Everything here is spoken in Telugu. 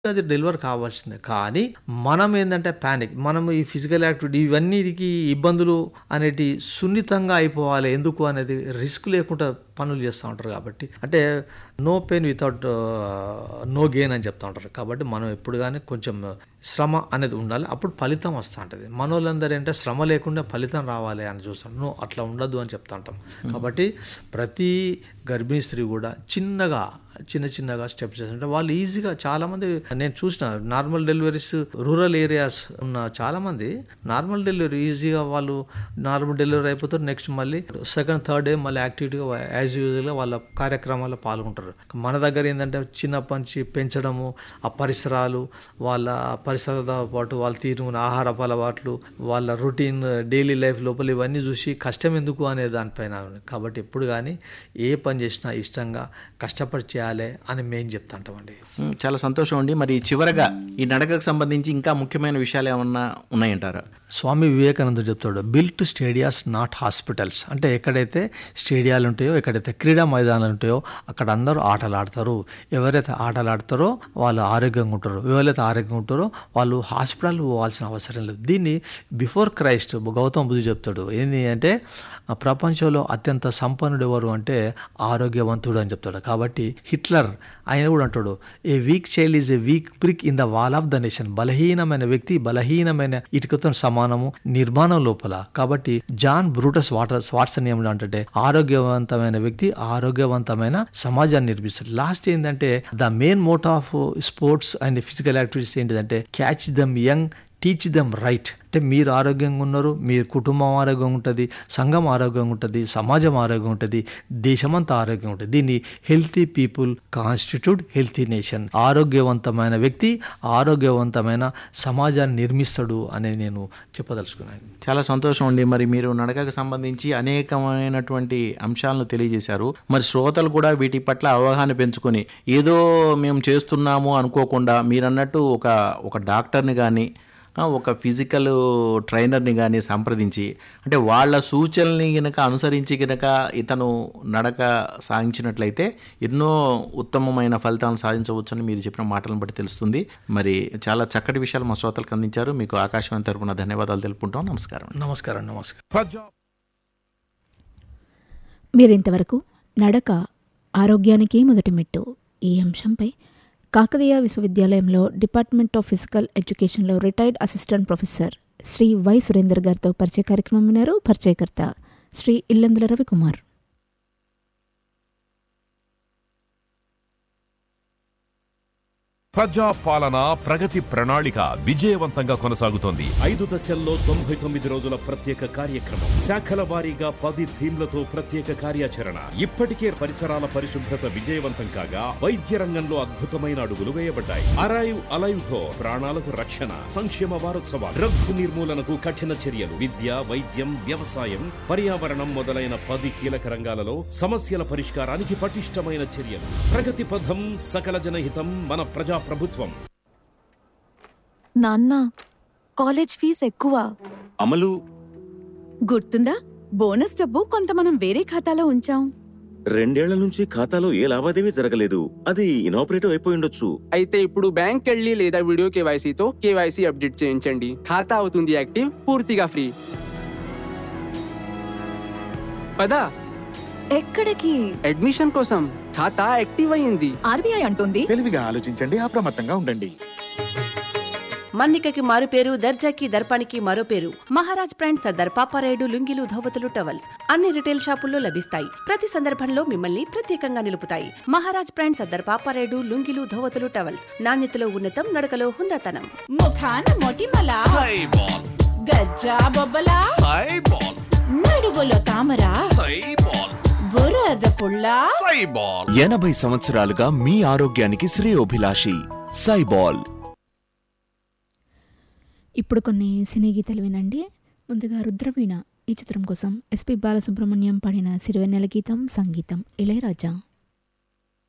అది డెలివర్ కావాల్సిందే కానీ మనం ఏంటంటే ప్యానిక్ మనం ఈ ఫిజికల్ యాక్టివిటీ ఇవన్నిటికి ఇబ్బందులు అనేటి సున్నితంగా అయిపోవాలి ఎందుకు అనేది రిస్క్ లేకుండా పనులు చేస్తూ ఉంటారు కాబట్టి అంటే no pain without no gain అని చెప్తా ఉంటారు కాబట్టి మనం ఎప్పుడు కానీ కొంచెం శ్రమ అనేది ఉండాలి అప్పుడు ఫలితం వస్తూ ఉంటుంది మనోళ్ళందరూ ఏంటంటే శ్రమ లేకుండా ఫలితం రావాలి అని చూస్తాం నో అట్లా ఉండదు అని చెప్తా ఉంటాం కాబట్టి ప్రతి గర్భిణీ స్త్రీ కూడా చిన్నగా చిన్న చిన్నగా స్టెప్స్ చేస్తుంటే వాళ్ళు ఈజీగా చాలా మంది నేను చూసిన నార్మల్ డెలివరీస్ రూరల్ ఏరియాస్ ఉన్న చాలా మంది నార్మల్ డెలివరీ ఈజీగా వాళ్ళు నార్మల్ డెలివరీ అయిపోతారు నెక్స్ట్ మళ్ళీ సెకండ్ థర్డ్ డే మళ్ళీ యాక్టివిటీగా యాజ్ యూజువల్గా వాళ్ళ కార్యక్రమాల్లో పాల్గొంటారు మన దగ్గర ఏంటంటే చిన్నప్పటి నుంచి పెంచడము ఆ పరిసరాలు వాళ్ళ పరిసరాలతో పాటు వాళ్ళు తీసుకున్న ఆహారపు అలవాట్లు వాళ్ళ రొటీన్ డైలీ లైఫ్ లోపల ఇవన్నీ చూసి కష్టం ఎందుకు అనే దానిపైన కాబట్టి ఎప్పుడు కానీ ఏ పని చేసినా ఇష్టంగా కష్టపడి చేయాలి అని మేము చెప్తా ఉంటామండి ఉమ్, చాలా సంతోషం అండి మరి చివరగా ఈ నడకకు సంబంధించి ఇంకా ముఖ్యమైన విషయాలు ఏమన్నా ఉన్నాయంటారా స్వామి వివేకానందుడు చెప్తాడు బిల్ట్ స్టేడియాస్ నాట్ హాస్పిటల్స్ అంటే ఎక్కడైతే స్టేడియాలు ఉంటాయో ఎక్కడైతే క్రీడా మైదానాలు ఉంటాయో అక్కడ అందరూ ఆటలు ఆడతారు ఎవరైతే ఆటలు ఆడతారో వాళ్ళు ఆరోగ్యంగా ఉంటారు ఎవరైతే ఆరోగ్యంగా ఉంటారో వాళ్ళు హాస్పిటల్ పోవాల్సిన అవసరం లేదు దీన్ని బిఫోర్ క్రైస్ట్ గౌతమ బుద్ధి చెప్తాడు ఏంటి అంటే ఆ ప్రపంచంలో అత్యంత సంపన్నుడు ఎవరు అంటే ఆరోగ్యవంతుడు అని చెప్తాడు కాబట్టి హిట్లర్ ఆయన కూడా అంటాడు a weak child is a weak brick in the wall of the nation బలహీనమైన వ్యక్తి బలహీనమైన ఇటుకతో సమానము నిర్మాణం లోపల కాబట్టి జాన్ బ్రూటస్ వాటర్ వాట్సన్ ఏమంటే ఆరోగ్యవంతమైన వ్యక్తి ఆరోగ్యవంతమైన సమాజాన్ని నిర్మిస్తాడు లాస్ట్ ఏంటంటే the main motto of sports and physical activities ఏంటిదంటే catch them young teach them right అంటే మీరు ఆరోగ్యంగా ఉన్నారు మీ కుటుంబం ఆరోగ్యంగా ఉంటుంది సంఘం ఆరోగ్యంగా ఉంటుంది సమాజం ఆరోగ్యంగా ఉంటుంది దేశమంతా ఆరోగ్యంగా ఉంటుంది దీన్ని healthy people constitute healthy nation ఆరోగ్యవంతమైన వ్యక్తి ఆరోగ్యవంతమైన సమాజాన్ని నిర్మిస్తాడు అని నేను చెప్పదలుచుకున్నాను చాలా సంతోషం అండి మరి మీరు నడకకు సంబంధించి అనేకమైనటువంటి అంశాలను తెలియజేశారు మరి శ్రోతలు కూడా వీటి పట్ల అవగాహన పెంచుకొని ఏదో మేము చేస్తున్నాము అనుకోకుండా మీరు అన్నట్టు ఒక ఒక డాక్టర్ని కానీ ఒక ఫిజికల్ ట్రైనర్ని కానీ సంప్రదించి అంటే వాళ్ళ సూచనల్ని గనక అనుసరించి గనక ఇతను నడక సాగించినట్లయితే ఎన్నో ఉత్తమమైన ఫలితాలను సాధించవచ్చని మీరు చెప్పిన మాటలను బట్టి తెలుస్తుంది మరి చాలా చక్కటి విషయాలు మా శ్రోతలకు అందించారు మీకు ఆకాశవాణి తరపున ధన్యవాదాలు తెలుపుకుంటాం నమస్కారం నమస్కారం నమస్కారం ప్రజా మీరింతవరకు నడక ఆరోగ్యానికి మొదటి మెట్టు ఈ అంశంపై కాకతీయ విశ్వవిద్యాలయంలో డిపార్ట్మెంట్ ఆఫ్ ఫిజికల్ ఎడ్యుకేషన్లో retired assistant professor Shri Y Surender గారితో పరిచయ కార్యక్రమం విన్నారు పరిచయకర్త శ్రీ ఇల్లందుల రవికుమార్ ప్రజా పాలన ప్రగతి ప్రణాళిక విజయవంతంగా కొనసాగుతోంది ఐదు దశల్లో తొంభై తొమ్మిది రోజుల ప్రత్యేక కార్యక్రమం శాఖల వారీగా పది థీమ్లతో ప్రత్యేక కార్యాచరణ ఇప్పటికే పరిసరాల పరిశుభ్రత విజయవంతం కాగా వైద్య రంగంలో అద్భుతమైన అడుగులు వేయబడ్డాయి అరైవ్ అలైవ్ తో ప్రాణాలకు రక్షణ సంక్షేమ వారోత్సవాలు డ్రగ్స్ నిర్మూలనకు కఠిన చర్యలు విద్య వైద్యం వ్యవసాయం పర్యావరణం మొదలైన పది కీలక రంగాలలో సమస్యల పరిష్కారానికి పటిష్టమైన చర్యలు ప్రగతి పథం సకల జనహితం మన ప్రజా ప్రభుత్వం నాన్న కాలేజ్ ఫీజు ఎక్కువ అమలు గుర్తుందా బోనస్ డబ్బు కొంత మనం వేరే ఖాతాలో ఉంచాం రెండేళ్ల నుంచి ఖాతాలో ఏ లావాదేవీ జరగలేదు అది ఇనాపరేటివ్ అయిపోయి ఉండొచ్చు అయితే ఇప్పుడు బ్యాంక్ వెళ్ళి లేదా వీడియో కేవైసీతో కేవైసీ అప్డేట్ చేయించండి ఖాతా అవుతుంది యాక్టివ్ పూర్తిగా ఫ్రీ పదా ఎక్కడికి అడ్మిషన్ కోసం ఖాతా యాక్టివ్ అయ్యింది ఆర్బీఐ అంటుంది తెలివిగా ఆలోచించండి అప్రమత్తంగా ఉండండి మన్నికకి మారు పేరు దర్జాకి దర్పానికి మరో పేరు మహారాజ్ బ్రాండ్ సర్దార్ పాపారాయుడు లుంగిలు ధోవతులు టవల్స్ అన్ని రిటైల్ షాపుల్లో లభిస్తాయి ప్రతి సందర్భంలో మిమ్మల్ని ప్రత్యేకంగా నిలుపుతాయి మహారాజ్ బ్రాండ్ సర్దార్ పాపారాయుడు లుంగిలు ధోవతులు టవల్స్ నాణ్యతలో ఉన్నతం నడకలో హుందాతనం ముఖాన మొటిమల గజ్జా బొబ్బల నడుగులో తామర బురద పుల్ల ఎనభై సంవత్సరాలుగా మీ ఆరోగ్యానికి శ్రేయోభిలాషి సైబాల్ ఇప్పుడు కొన్ని సినీ గీతాలు వినండి ముందుగా రుద్రవీణ ఈ చిత్రం కోసం ఎస్పి బాలసుబ్రహ్మణ్యం పాడిన సిరివెన్నెల గీతం సంగీతం ఇళయరాజా